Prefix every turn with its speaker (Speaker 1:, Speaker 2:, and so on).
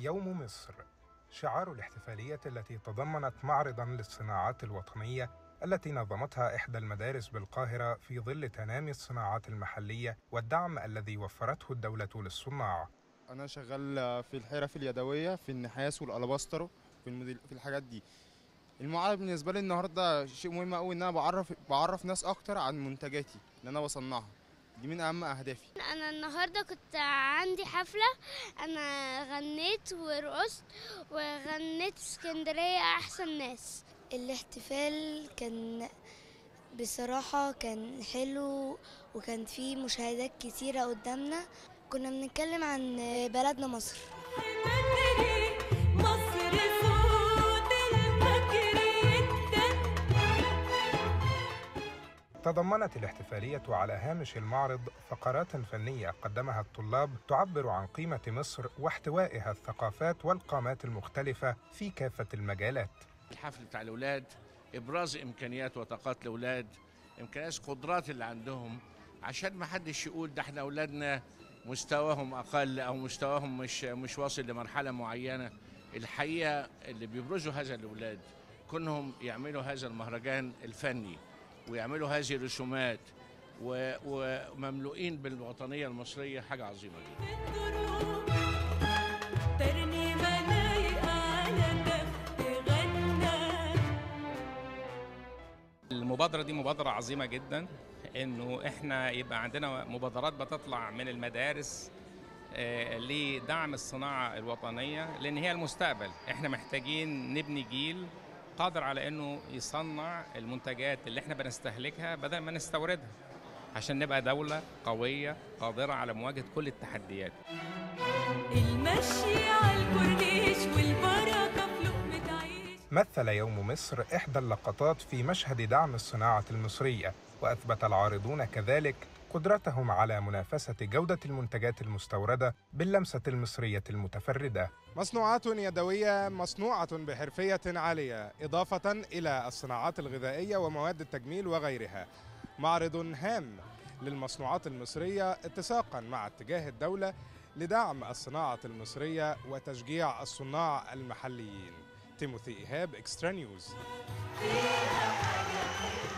Speaker 1: يوم مصر شعار الاحتفالية التي تضمنت معرضا للصناعات الوطنية التي نظمتها إحدى المدارس بالقاهرة في ظل تنامي الصناعات المحلية والدعم الذي وفرته الدولة للصناع
Speaker 2: انا شغال في الحرف اليدويه في النحاس والالباسترو في الموديل في الحاجات دي المعرض بالنسبه لي النهارده شيء مهم قوي ان انا بعرف بعرف ناس اكتر عن منتجاتي اللي انا بصنعها دي من اهم اهدافي
Speaker 3: انا النهارده كنت عندي حفله انا غنيت ورقصت وغنيت اسكندريه احسن ناس
Speaker 4: الاحتفال كان بصراحة كان حلو وكان فيه مشاهدات كتيرة قدامنا كنا بنتكلم عن بلدنا مصر
Speaker 5: مصر صوت الفجر يدن
Speaker 1: تضمنت الاحتفالية على هامش المعرض فقرات فنية قدمها الطلاب تعبر عن قيمة مصر واحتوائها الثقافات والقامات المختلفة في كافة المجالات
Speaker 6: الحفل بتاع الاولاد ابراز امكانيات وطاقات الاولاد امكانيات قدرات اللي عندهم عشان ما حدش يقول ده احنا اولادنا مستواهم اقل او مستواهم مش مش واصل لمرحله معينه الحقيقه اللي بيبرزوا هذا الاولاد كونهم يعملوا هذا المهرجان الفني ويعملوا هذه الرسومات و- ومملوئين بالوطنيه المصريه حاجه عظيمه جدا
Speaker 5: الدروب ترنيمة لايقة على نفس غنى
Speaker 7: المبادرة دي مبادرة عظيمة جدا انه احنا يبقى عندنا مبادرات بتطلع من المدارس آه، لدعم الصناعة الوطنية لان هي المستقبل احنا محتاجين نبني جيل قادر على انه يصنع المنتجات اللي احنا بنستهلكها بدل ما نستوردها عشان نبقى دولة قوية قادرة على مواجهة كل التحديات
Speaker 5: المشي على الكورنيش والبركة في لقمة عيش
Speaker 1: مثل يوم مصر إحدى اللقطات في مشهد دعم الصناعة المصرية وأثبت العارضون كذلك قدرتهم على منافسة جودة المنتجات المستوردة باللمسة المصرية المتفردة
Speaker 8: مصنوعات يدوية مصنوعة بحرفية عالية إضافة إلى الصناعات الغذائية ومواد التجميل وغيرها معرض هام للمصنوعات المصرية اتساقا مع اتجاه الدولة لدعم الصناعة المصرية وتشجيع الصناع المحليين تيموثي إيهاب إكسترا نيوز